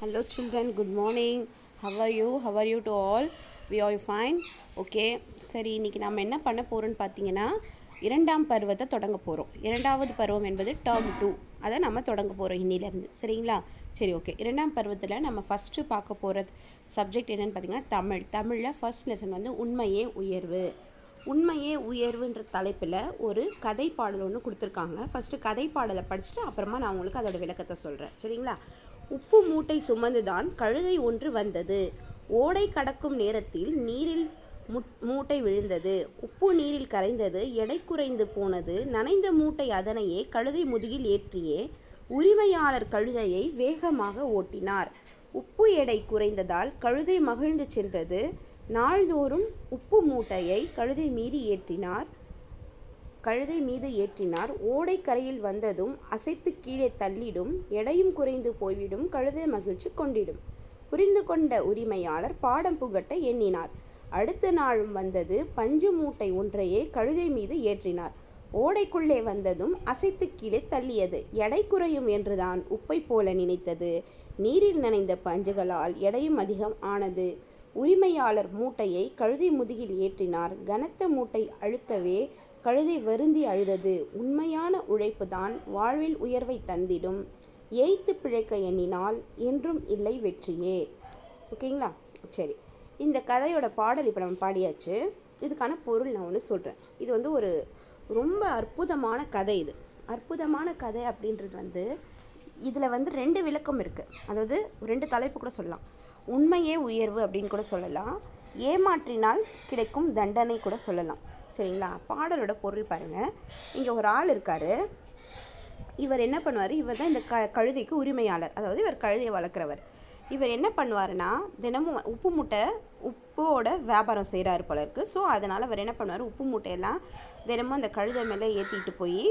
Hello children, good morning. How are you? How are you to all? We are fine. Okay. சரி இன்னைக்கு நம்ம என்ன பண்ண போகிறோம்னு பார்த்தீங்கன்னா இரண்டாம் பருவத்தை தொடங்க போகிறோம் இரண்டாவது பருவம் என்பது டேர்ம் டூ அதை நம்ம தொடங்க போகிறோம் இன்னிலேருந்து சரிங்களா சரி ஓகே இரண்டாம் பருவத்தில் நம்ம ஃபஸ்ட்டு பார்க்க போகிற சப்ஜெக்ட் என்னென்னு பார்த்தீங்கன்னா தமிழ் தமிழில் ஃபர்ஸ்ட் லெசன் வந்து உண்மையே உயர்வு உண்மையே உயர்வுன்ற தலைப்பில் ஒரு கதை பாடல் ஒன்று கொடுத்துருக்காங்க ஃபஸ்ட்டு கதை பாடலை படிச்சுட்டு அப்புறமா நான் உங்களுக்கு அதோட விளக்கத்தை சொல்கிறேன் சரிங்களா உப்பு மூட்டை சுமந்துதான் கழுதை ஒன்று வந்தது ஓடை கடக்கும் நேரத்தில் நீரில் முட் மூட்டை விழுந்தது உப்பு நீரில் கரைந்தது எடை குறைந்து போனது நனைந்த மூட்டை அதனையே கழுதை முதுகில் ஏற்றியே உரிமையாளர் கழுதையை வேகமாக ஓட்டினார் உப்பு எடை குறைந்ததால் கழுதை மகிழ்ந்து சென்றது நாள்தோறும் உப்பு மூட்டையை கழுதை மீது ஏற்றினார் கழுதை மீது ஏற்றினார் ஓடைக்கரையில் வந்ததும் அசைத்து கீழே தள்ளிடும் எடையும் குறைந்து போய்விடும் கழுதை மகிழ்ச்சி கொண்டிடும் புரிந்து கொண்ட உரிமையாளர் பாடம் புகட்ட எண்ணினார் அடுத்த நாளும் வந்தது பஞ்சு மூட்டை ஒன்றையே கழுதை மீது ஏற்றினார் ஓடைக்குள்ளே வந்ததும் அசைத்து கீழே தள்ளியது எடை குறையும் என்றுதான் உப்பை போல நினைத்தது நீரில் நனைந்த பஞ்சுகளால் எடையும் அதிகம் ஆனது உரிமையாளர் மூட்டையை கழுதை முதுகில் ஏற்றினார் கனத்த மூட்டை அழுத்தவே கழுதை வருந்தி அழுதது உண்மையான உழைப்புதான் வாழ்வில் உயர்வை தந்திடும் ஏய்த்து பிழைக்க எண்ணினால் என்றும் இல்லை வெற்றியே ஓகேங்களா சரி இந்த கதையோட பாடல் இப்போ நம்ம பாடியாச்சு இதுக்கான பொருள் நான் ஒன்று சொல்கிறேன் இது வந்து ஒரு ரொம்ப அற்புதமான கதை இது அற்புதமான கதை அப்படின்றது வந்து இதில் வந்து ரெண்டு விளக்கம் இருக்குது அதாவது ரெண்டு தலைப்பு கூட சொல்லலாம் உண்மையே உயர்வு அப்படின்னு கூட சொல்லலாம் ஏமாற்றினால் கிடைக்கும் தண்டனை கூட சொல்லலாம் சரிங்களா பாடலோட பொருள் பாருங்கள் இங்கே ஒரு ஆள் இருக்கார் இவர் என்ன பண்ணுவார் இவர் தான் இந்த க கழுதைக்கு உரிமையாளர் அதாவது இவர் கழுதையை வளர்க்குறவர் இவர் என்ன பண்ணுவாருன்னா தினமும் உப்பு மூட்டை உப்போட வியாபாரம் செய்கிறாரு போல இருக்குது ஸோ அதனால் அவர் என்ன பண்ணுவார் உப்பு மூட்டையெல்லாம் தினமும் அந்த கழுதை மேலே ஏற்றிட்டு போய்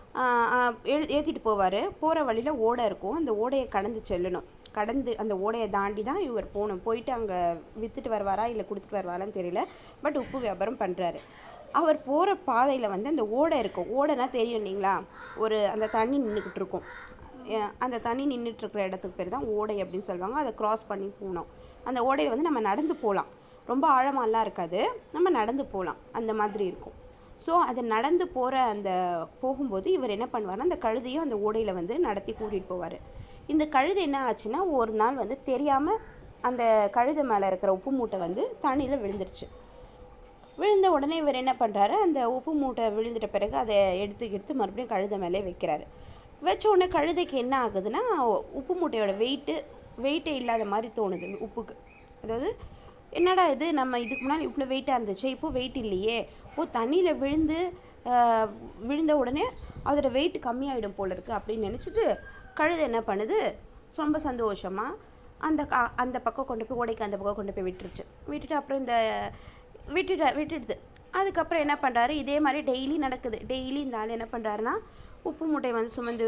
ஏற்றிட்டு போவார் போகிற வழியில் ஓடை இருக்கும் அந்த ஓடையை கடந்து செல்லணும் கடந்து அந்த ஓடையை தாண்டி தான் இவர் போகணும் போயிட்டு அங்கே விற்றுட்டு வருவாரா இல்லை கொடுத்துட்டு வருவாரான்னு தெரியல பட் உப்பு வியாபாரம் பண்ணுறாரு அவர் போகிற பாதையில் வந்து அந்த ஓடை இருக்கும் ஓடைனா தெரியும் இல்லைங்களா ஒரு அந்த தண்ணி நின்றுக்கிட்டு இருக்கும் அந்த தண்ணி நின்றுட்டுருக்கிற இடத்துக்கு பேர் தான் ஓடை அப்படின்னு சொல்லுவாங்க அதை க்ராஸ் பண்ணி போகணும் அந்த ஓடையில் வந்து நம்ம நடந்து போகலாம் ரொம்ப ஆழமாலாம் இருக்காது நம்ம நடந்து போகலாம் அந்த மாதிரி இருக்கும் ஸோ அதை நடந்து போகிற அந்த போகும்போது இவர் என்ன பண்ணுவார்னா அந்த கழுதையும் அந்த ஓடையில் வந்து நடத்தி கூட்டிகிட்டு போவார் இந்த கழுதை என்ன ஆச்சுன்னா ஒரு நாள் வந்து தெரியாமல் அந்த கழுதை மேலே இருக்கிற உப்பு மூட்டை வந்து தண்ணியில் விழுந்துருச்சு விழுந்த உடனே இவர் என்ன பண்ணுறாரு அந்த உப்பு மூட்டை விழுந்துட்ட பிறகு அதை எடுத்து எடுத்து மறுபடியும் கழுதை மேலே வைக்கிறாரு வச்ச உடனே கழுதைக்கு என்ன ஆகுதுன்னா உப்பு மூட்டையோட வெயிட்டு வெயிட்டே இல்லாத மாதிரி தோணுது உப்புக்கு அதாவது என்னடா இது நம்ம இதுக்கு முன்னாடி இவ்வளோ வெயிட்டாக இருந்துச்சு இப்போ வெயிட் இல்லையே ஓ தண்ணியில் விழுந்து விழுந்த உடனே அதோட வெயிட் கம்மியாயிடும் போல இருக்குது அப்படின்னு நினச்சிட்டு கழுதை என்ன பண்ணுது ரொம்ப சந்தோஷமாக அந்த கா அந்த பக்கம் கொண்டு போய் ஓடைக்கு அந்த பக்கம் கொண்டு போய் விட்டுருச்சு விட்டுட்டு அப்புறம் இந்த விட்டுட்ட விட்டுடுது அதுக்கப்புறம் என்ன பண்ணுறாரு இதே மாதிரி டெய்லி நடக்குது டெய்லி இந்த ஆள் என்ன பண்ணுறாருன்னா உப்பு மூட்டை வந்து சுமந்து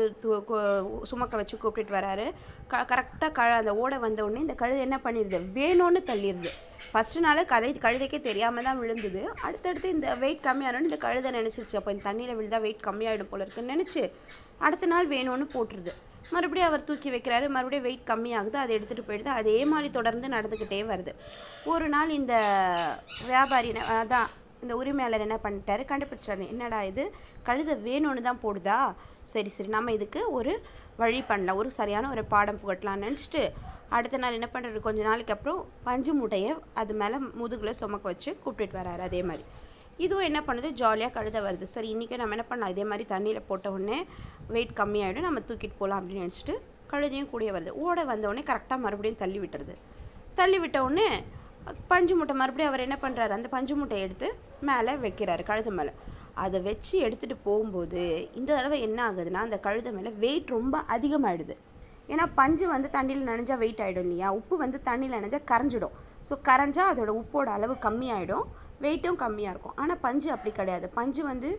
சுமக்க வச்சு கூப்பிட்டுட்டு வராரு க கரெக்டாக க அந்த ஓடை வந்த உடனே இந்த கழுதை என்ன பண்ணிடுது வேணும்னு தள்ளிடுது ஃபஸ்ட்டு நாள் கழு கழுதைக்கே தெரியாமல் தான் விழுந்தது அடுத்தடுத்து இந்த வெயிட் கம்மியானோன்னு இந்த கழுதை நினச்சிருச்சு அப்போ இந்த தண்ணியில் விழுந்தால் வெயிட் கம்மியாகிடும் போல இருக்குன்னு நினச்சி அடுத்த நாள் வேணும்னு போட்டுருது மறுபடியும் அவர் தூக்கி வைக்கிறாரு மறுபடியும் வெயிட் கம்மியாகுது அதை எடுத்துகிட்டு போயிடுது அதே மாதிரி தொடர்ந்து நடந்துக்கிட்டே வருது ஒரு நாள் இந்த வியாபாரி அதான் இந்த உரிமையாளர் என்ன பண்ணிட்டாரு கண்டுபிடிச்சாரு என்னடா இது கழுதை வேணும்னு தான் போடுதா சரி சரி நம்ம இதுக்கு ஒரு வழி பண்ணலாம் ஒரு சரியான ஒரு பாடம் புகட்டலாம்னு நினச்சிட்டு அடுத்த நாள் என்ன பண்ணுறது கொஞ்ச நாளைக்கு அப்புறம் பஞ்சு மூட்டையை அது மேலே முதுகில் சுமக்க வச்சு கூப்பிட்டுட்டு வராரு அதே மாதிரி இதுவும் என்ன பண்ணுது ஜாலியாக கழுத வருது சரி இன்றைக்கி நம்ம என்ன பண்ணலாம் இதே மாதிரி தண்ணியில் போட்ட உடனே வெயிட் கம்மியாகிடும் நம்ம தூக்கிட்டு போகலாம் அப்படின்னு நினச்சிட்டு கழுதையும் கூடிய வருது ஓட வந்த உடனே கரெக்டாக மறுபடியும் தள்ளி விட்டுறது தள்ளி விட்ட உடனே பஞ்சு மூட்டை மறுபடியும் அவர் என்ன பண்ணுறாரு அந்த பஞ்சு மூட்டையை எடுத்து மேலே வைக்கிறாரு கழுது மேலே அதை வச்சு எடுத்துகிட்டு போகும்போது இந்த தடவை என்ன ஆகுதுன்னா அந்த கழுதை மேலே வெயிட் ரொம்ப அதிகமாகிடுது ஏன்னா பஞ்சு வந்து தண்ணியில் நனைஞ்சால் வெயிட் ஆகிடும் இல்லையா உப்பு வந்து தண்ணியில் நனைஞ்சால் கரைஞ்சிடும் ஸோ கரைஞ்சால் அதோட உப்போட அளவு கம்மியாயிடும் வெயிட்டும் கம்மியாக இருக்கும் ஆனால் பஞ்சு அப்படி கிடையாது பஞ்சு வந்து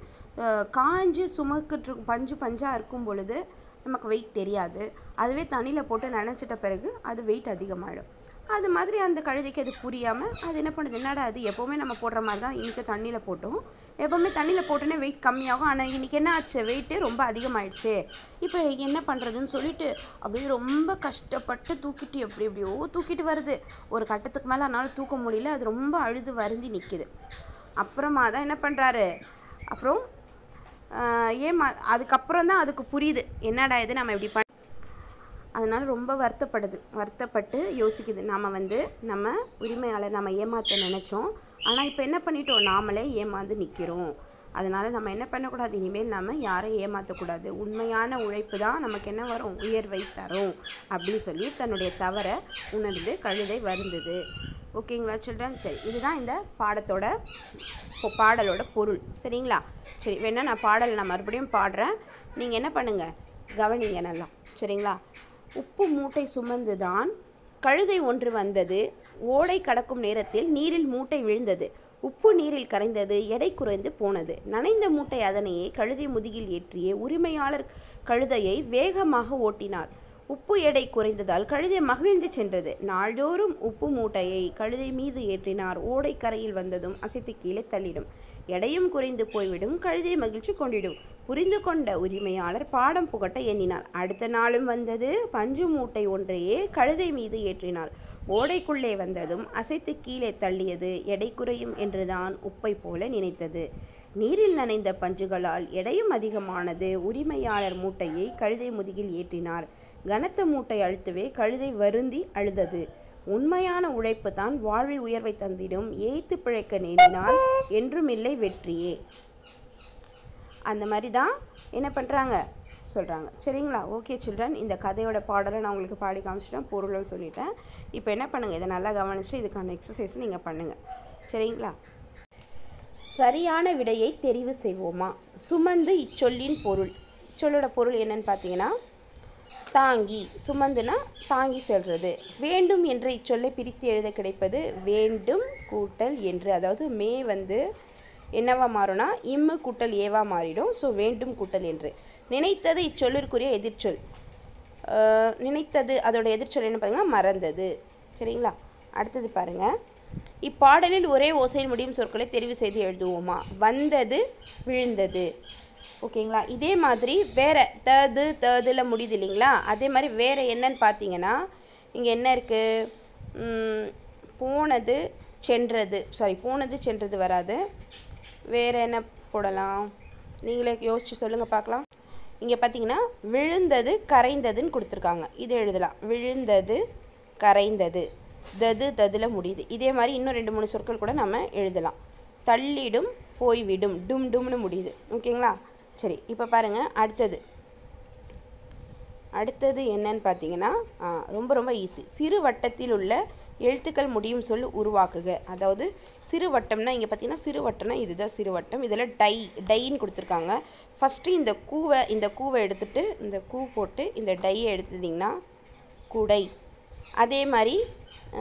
காஞ்சு சுமக்கிட்டு பஞ்சு பஞ்சாக இருக்கும் பொழுது நமக்கு வெயிட் தெரியாது அதுவே தண்ணியில் போட்டு நினச்சிட்ட பிறகு அது வெயிட் அதிகமாகிடும் அது மாதிரி அந்த கழுதைக்கு அது புரியாமல் அது என்ன பண்ணுது என்னடா அது எப்போவுமே நம்ம போடுற மாதிரி தான் இன்றைக்கி தண்ணியில் போட்டோம் எப்போவுமே தண்ணியில் போட்டோன்னே வெயிட் கம்மியாகும் ஆனால் இன்றைக்கி என்ன ஆச்சு வெயிட்டு ரொம்ப அதிகமாயிடுச்சு இப்போ என்ன பண்ணுறதுன்னு சொல்லிட்டு அப்படியே ரொம்ப கஷ்டப்பட்டு தூக்கிட்டு எப்படி எப்படியோ தூக்கிட்டு வருது ஒரு கட்டத்துக்கு மேலே அதனால் தூக்க முடியல அது ரொம்ப அழுது வருந்தி நிற்கிது அப்புறமா தான் என்ன பண்ணுறாரு அப்புறம் ஆஹ் ஏமா அதுக்கப்புறம் தான் அதுக்கு புரியுது என்னடா இது நம்ம இப்படி பண்ண அதனால் ரொம்ப வருத்தப்படுது வருத்தப்பட்டு யோசிக்குது நாம் வந்து நம்ம உரிமையாளர் நம்ம ஏமாற்ற நினச்சோம் ஆனால் இப்போ என்ன பண்ணிட்டோம் நாமளே ஏமாந்து நிற்கிறோம் அதனால் நம்ம என்ன பண்ணக்கூடாது இனிமேல் நம்ம யாரையும் ஏமாற்றக்கூடாது உண்மையான உழைப்பு தான் நமக்கு என்ன வரும் உயர்வை தரும் அப்படின்னு சொல்லி தன்னுடைய தவறை உணர்ந்து கழுதை வருந்தது ஓகேங்களா சில்ட்ரன் சரி இதுதான் இந்த பாடத்தோட பொ- பாடலோட பொருள் சரிங்களா சரி வேணா நான் பாடல் நான் மறுபடியும் பாடுறேன் நீங்கள் என்ன பண்ணுங்கள் கவனிங்க நல்லா சரிங்களா உப்பு மூட்டை சுமந்து தான் கழுதை ஒன்று வந்தது ஓடை கடக்கும் நேரத்தில் நீரில் மூட்டை விழுந்தது உப்பு நீரில் கரைந்தது எடை குறைந்து போனது நனைந்த மூட்டை அதனையே கழுதை முதுகில் ஏற்றிய உரிமையாளர் கழுதையை வேகமாக ஓட்டினார் உப்பு எடை குறைந்ததால் கழுதை மகிழ்ந்து சென்றது நாள்தோறும் உப்பு மூட்டையை கழுதை மீது ஏற்றினார் ஓடை கரையில் வந்ததும் அசைத்து கீழே தள்ளிடும் எடையும் குறைந்து போய்விடும் கழுதை மகிழ்ச்சி கொண்டிடும் புரிந்து கொண்ட உரிமையாளர் பாடம் புகட்ட எண்ணினார் அடுத்த நாளும் வந்தது பஞ்சு மூட்டை ஒன்றையே கழுதை மீது ஏற்றினார் ஓடைக்குள்ளே வந்ததும் அசைத்து கீழே தள்ளியது எடை குறையும் என்றுதான் உப்பை போல நினைத்தது நீரில் நனைந்த பஞ்சுகளால் எடையும் அதிகமானது உரிமையாளர் மூட்டையை கழுதை முதுகில் ஏற்றினார் கனத்த மூட்டை அழுத்தவே கழுதை வருந்தி அழுதது உண்மையான உழைப்பு தான் வாழ்வில் உயர்வை தந்திடும் ஏய்த்து பிழைக்க நேரினால் என்றும் இல்லை வெற்றியே அந்த மாதிரி தான் என்ன பண்ணுறாங்க சொல்கிறாங்க சரிங்களா ஓகே சில்ட்ரன் இந்த கதையோட பாடலை நான் உங்களுக்கு பாடி காமிச்சிட்டேன் பொருளும் சொல்லிட்டேன் இப்போ என்ன பண்ணுங்கள் இதை நல்லா கவனித்து இதுக்கான எக்ஸசைஸ் நீங்கள் பண்ணுங்கள் சரிங்களா சரியான விடையை தெரிவு செய்வோமா சுமந்து இச்சொல்லின் பொருள் இச்சொல்லோட பொருள் என்னன்னு பார்த்தீங்கன்னா தாங்கி சுமந்துனா தாங்கி செல்றது வேண்டும் என்ற இச்சொல்லை பிரித்து எழுத கிடைப்பது வேண்டும் கூட்டல் என்று அதாவது மே வந்து என்னவா மாறும்னா இம்மு கூட்டல் ஏவா மாறிடும் ஸோ வேண்டும் கூட்டல் என்று நினைத்தது இச்சொல்லிற்குரிய எதிர்ச்சொல் அஹ், நினைத்தது அதோட எதிர்ச்சொல் என்ன பார்த்தீங்கன்னா மறந்தது சரிங்களா அடுத்தது பாருங்க இப்பாடலில் ஒரே ஓசையில் முடியும் சொற்களை தெரிவு செய்து எழுதுவோமா வந்தது விழுந்தது ஓகேங்களா இதே மாதிரி வேற தது ததுல முடியுது இல்லைங்களா அதே மாதிரி வேற என்னன்னு பார்த்தீங்கன்னா இங்கே என்ன இருக்குது போனது சென்றது சாரி போனது சென்றது வராது வேற என்ன போடலாம் நீங்களே யோசிச்சு சொல்லுங்கள் பார்க்கலாம் இங்கே பார்த்தீங்கன்னா விழுந்தது கரைந்ததுன்னு கொடுத்துருக்காங்க இது எழுதலாம் விழுந்தது கரைந்தது தது ததுல முடியுது இதே மாதிரி இன்னும் ரெண்டு மூணு சொற்கள் கூட நம்ம எழுதலாம் தள்ளிடும் போய்விடும் டும் டும்னு முடியுது ஓகேங்களா சரி இப்போ பாருங்கள் அடுத்தது அடுத்தது என்னன்னு பார்த்தீங்கன்னா ஆ, ரொம்ப ரொம்ப ஈஸி சிறு வட்டத்தில் உள்ள எழுத்துக்கள் முடியும் சொல் உருவாக்குக அதாவது சிறு வட்டம்னா இங்கே பார்த்தீங்கன்னா சிறு வட்டம்னா இதுதான் சிறு வட்டம் இதில் டை டைன்னு கொடுத்துருக்காங்க ஃபஸ்ட்டு இந்த கூவை இந்த கூவை எடுத்துட்டு இந்த கூ போட்டு இந்த டையை எடுத்துட்டிங்கன்னா குடை அதே மாதிரி ஆ,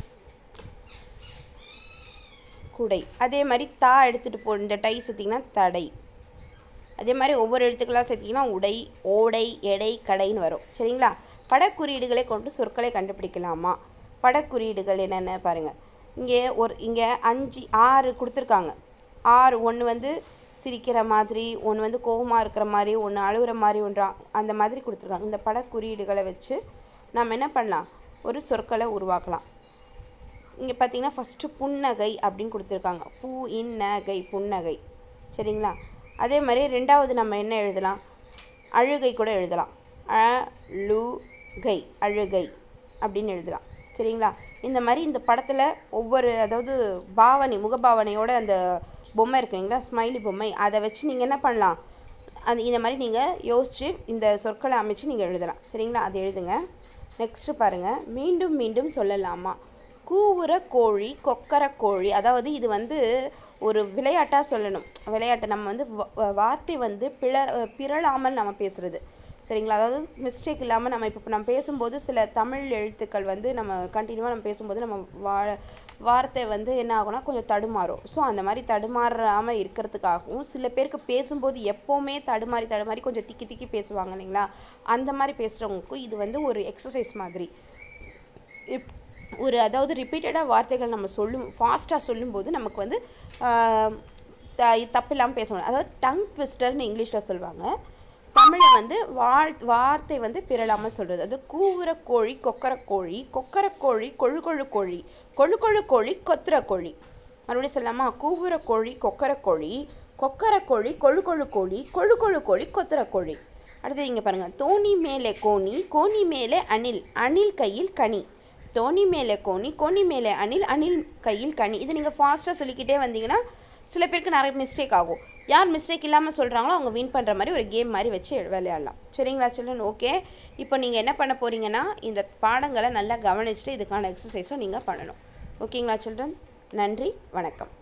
குடை அதே மாதிரி தா எடுத்துகிட்டு போ இந்த டை சேர்த்திங்கன்னா தடை அதே மாதிரி ஒவ்வொரு எழுத்துக்களாக சேர்த்திங்கன்னா உடை ஓடை எடை கடைன்னு வரும் சரிங்களா படக்குறியீடுகளை கொண்டு சொற்களை கண்டுபிடிக்கலாமா படக்குறியீடுகள் என்னென்ன பாருங்கள் இங்கே ஒரு இங்கே அஞ்சு ஆறு கொடுத்துருக்காங்க ஆறு ஒன்று வந்து சிரிக்கிற மாதிரி ஒன்று வந்து கோபமாக இருக்கிற மாதிரி ஒன்று அழுகுற மாதிரி ஒன்று அந்த மாதிரி கொடுத்துருக்காங்க இந்த படக்குறியீடுகளை வச்சு நம்ம என்ன பண்ணலாம் ஒரு சொற்களை உருவாக்கலாம் இங்கே பார்த்தீங்கன்னா ஃபஸ்ட்டு புன்னகை அப்படின்னு கொடுத்துருக்காங்க பூ இந்நகை புன்னகை சரிங்களா அதே மாதிரி ரெண்டாவது நம்ம என்ன எழுதலாம் அழுகை கூட எழுதலாம் அழுகை அழுகை அப்படின்னு எழுதலாம் சரிங்களா இந்த மாதிரி இந்த படத்தில் ஒவ்வொரு அதாவது பாவனை முகபாவனையோட அந்த பொம்மை இருக்குங்களா ஸ்மைலி பொம்மை அதை வச்சு நீங்கள் என்ன பண்ணலாம் அது இந்த மாதிரி நீங்கள் யோசித்து இந்த சொற்களை அமைச்சு நீங்கள் எழுதலாம் சரிங்களா அது எழுதுங்க நெக்ஸ்ட்டு பாருங்கள் மீண்டும் மீண்டும் சொல்லலாமா கூவுற கோழி கொக்கர கோழி அதாவது இது வந்து ஒரு விளையாட்டாக சொல்லணும் விளையாட்டு நம்ம வந்து வ- வ- வார்த்தை வந்து பிள பிறழாமல் நம்ம பேசுகிறது சரிங்களா அதாவது மிஸ்டேக் இல்லாமல் நம்ம இப்போ நம்ம பேசும்போது சில தமிழ் எழுத்துக்கள் வந்து நம்ம கண்டினியூவாக நம்ம பேசும்போது நம்ம வா வார்த்தை வந்து என்ன ஆகும்னா கொஞ்சம் தடுமாறும் ஸோ அந்த மாதிரி தடுமாறாமல் இருக்கிறதுக்காகவும் சில பேருக்கு பேசும்போது எப்போவுமே தடுமாறி தடுமாறி கொஞ்சம் திக்கி திக்கி பேசுவாங்க இல்லைங்களா அந்த மாதிரி பேசுகிறவங்களுக்கும் இது வந்து ஒரு எக்ஸசைஸ் மாதிரி இப் ஒரு அதாவது ரிப்பீட்டடாக வார்த்தைகள் நம்ம சொல்லும் ஃபாஸ்ட்டாக சொல்லும்போது நமக்கு வந்து ஆஹ், த- தப்பு இல்லாமல் பேசணும் அதாவது டங் ட்விஸ்டர்னு இங்கிலீஷில் சொல்லுவாங்க தமிழில் வந்து வாழ் வார்த்தை வந்து பிறலாமல் சொல்கிறது அது கூவுற கோழி கொக்கர கோழி கொக்கர கோழி கொழு கொழு கோழி கொழு கொழு கோழி கொத்துற கோழி மறுபடியும் சொல்லலாமா கூவுற கோழி கொக்கர கோழி கொக்கர கோழி கொழு கொழு கோழி கொழு கொழு கோழி கொத்துற கோழி அடுத்தது இங்கே பாருங்கள் தோணி மேலே கோணி கோணி மேலே அணில் அணில் கையில் கனி தோணி மேலே கோணி கோணி மேலே அணில் அணில் கையில் கனி இது நீங்கள் ஃபாஸ்ட்டாக சொல்லிக்கிட்டே வந்தீங்கன்னா சில பேருக்கு நிறைய மிஸ்டேக் ஆகும் யார் மிஸ்டேக் இல்லாமல் சொல்கிறாங்களோ அவங்க வின் பண்ணுற மாதிரி ஒரு கேம் மாதிரி வச்சு விளையாடலாம் சரிங்களா சில்ட்ரன் ஓகே இப்போ நீங்கள் என்ன பண்ண போகிறீங்கன்னா இந்த பாடங்களை நல்லா கவனிச்சுட்டு இதுக்கான எக்ஸசைஸும் நீங்கள் பண்ணணும் ஓகேங்களா சில்ட்ரன் நன்றி வணக்கம்